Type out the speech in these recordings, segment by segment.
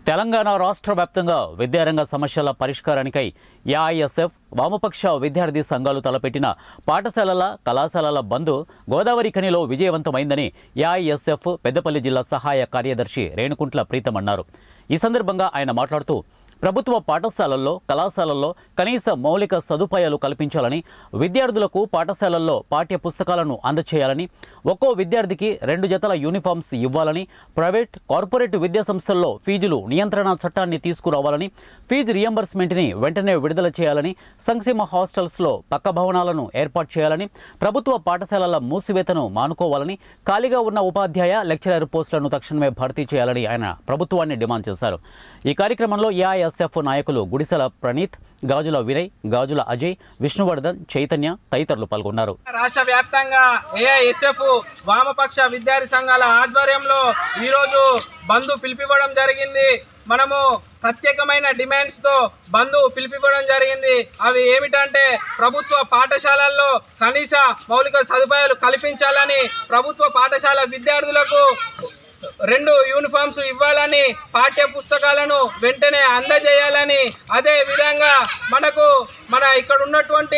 తెలంగాణ రాష్ట్ర వ్యాప్తంగా విద్యారంగ సమస్యల పరిష్కారానికై ఏఐఎస్ఎఫ్ వామపక్ష విద్యార్థి సంఘాలు తలపెట్టిన పాఠశాలల కళాశాలల బంద్ గోదావరి ఖనిలో విజయవంతమైందని ఏఐఎస్ఎఫ్ పెద్దపల్లి జిల్లా సహాయ కార్యదర్శి రేణుకుంట్ల ప్రీతం అన్నారు ఈ సందర్భంగా ఆయన మాట్లాడుతూ ప్రభుత్వ పాఠశాలల్లో కళాశాలల్లో కనీస మౌలిక సదుపాయాలు కల్పించాలని విద్యార్థులకు పాఠశాలల్లో పాఠ్య పుస్తకాలను అందచేయాలని ఒక్కో విద్యార్థికి రెండు జతల యూనిఫామ్స్ ఇవ్వాలని ప్రైవేట్ కార్పొరేట్ విద్యా సంస్థల్లో ఫీజులు నియంత్రణ చట్టాన్ని తీసుకురావాలని ఫీజు రియంబర్స్మెంట్ని వెంటనే విడుదల చేయాలని సంక్షేమ హాస్టల్స్లో పక్క భవనాలను ఏర్పాటు చేయాలని ప్రభుత్వ పాఠశాలల మూసివేతను మానుకోవాలని ఖాళీగా ఉన్న ఉపాధ్యాయ లెక్చరర్ పోస్టులను తక్షణమే భర్తీ చేయాలని ఆయన ప్రభుత్వాన్ని డిమాండ్ చేశారు ఈ కార్యక్రమంలో ఏఐఎస్ఎఫ్ నాయకులు గుడిసెల ప్రణీత్ గాజుల వినయ్ గాజుల అజయ్ విష్ణువర్ధన్ చైతన్య తదితరులు పాల్గొన్నారు రాష్ట్ర వ్యాప్తంగా ఏఐఎస్ఎఫ్ వామపక్ష విద్యార్థి సంఘాల ఆధ్వర్యంలో ఈరోజు బంద్ పిలిపివ్వడం జరిగింది మనము ప్రత్యేకమైన డిమాండ్స్ తో బంద్ పిలిపివ్వడం జరిగింది అవి ఏమిటంటే ప్రభుత్వ పాఠశాలల్లో కనీస మౌలిక సదుపాయాలు కల్పించాలని ప్రభుత్వ పాఠశాల విద్యార్థులకు రెండు యూనిఫామ్స్ ఇవ్వాలని పాఠ్య పుస్తకాలను వెంటనే అందజేయాలని అదే విధంగా మనకు మన ఇక్కడ ఉన్నటువంటి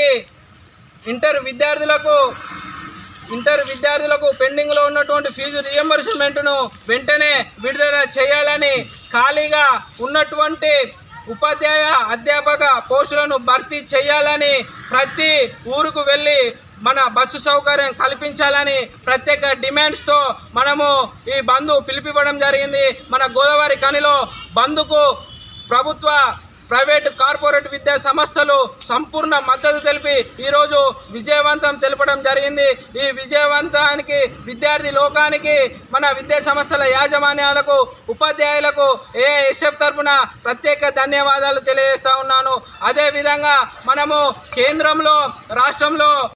ఇంటర్ విద్యార్థులకు ఇంటర్ విద్యార్థులకు పెండింగ్లో ఉన్నటువంటి ఫీజు రియంబర్స్మెంట్ను వెంటనే విడుదల చేయాలని ఖాళీగా ఉన్నటువంటి ఉపాధ్యాయ అధ్యాపక పోస్టులను భర్తీ చేయాలని ప్రతి ఊరుకు వెళ్ళి మన బస్సు సౌకర్యం కల్పించాలని ప్రత్యేక డిమాండ్స్తో మనము ఈ బంధు పిలిపివ్వడం జరిగింది మన గోదావరి కనిలో బంధుకు ప్రభుత్వ ప్రైవేటు కార్పొరేట్ విద్యా సంస్థలు సంపూర్ణ మద్దతు తెలిపి ఈరోజు విజయవంతం తెలపడం జరిగింది ఈ విజయవంతానికి విద్యార్థి లోకానికి మన విద్యా సంస్థల యాజమాన్యాలకు ఉపాధ్యాయులకు ఏఎస్ఎఫ్ తరఫున ప్రత్యేక ధన్యవాదాలు తెలియజేస్తా ఉన్నాను అదేవిధంగా మనము కేంద్రంలో రాష్ట్రంలో